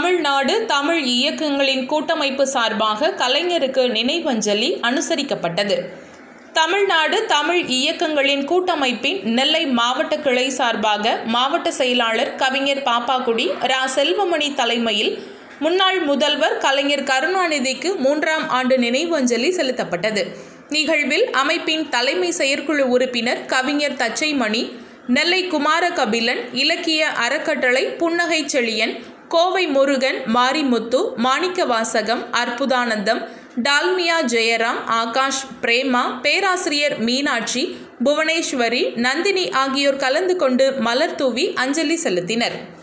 தமிழ்நாடு தமிழ் இயக்கங்களின் கூட்டமைப்பு சார்பாக கலைஞருக்கு நினைவஞ்சலி அனுசரிக்கப்பட்டது தமிழ்நாடு தமிழ் இயக்கங்களின் கூட்டமைப்பின் நெல்லை மாவட்ட கிளை சார்பாக மாவட்ட செயலாளர் கவிஞர் பாப்பாக்குடி ரா செல்வமணி தலைமையில் முன்னாள் முதல்வர் கலைஞர் கருணாநிதிக்கு மூன்றாம் ஆண்டு நினைவஞ்சலி செலுத்தப்பட்டது நிகழ்வில் அமைப்பின் தலைமை செயற்குழு உறுப்பினர் கவிஞர் தச்சைமணி நெல்லை குமார கபிலன் இலக்கிய அறக்கட்டளை புன்னகை செழியன் கோவை முருகன் மாரிமுத்து மாணிக்கவாசகம் அற்புதானந்தம் டால்மியா ஜெயராம் ஆகாஷ் பிரேமா பேராசிரியர் மீனாட்சி புவனேஸ்வரி நந்தினி ஆகியோர் கலந்து கொண்டு மலர் தூவி அஞ்சலி செலுத்தினர்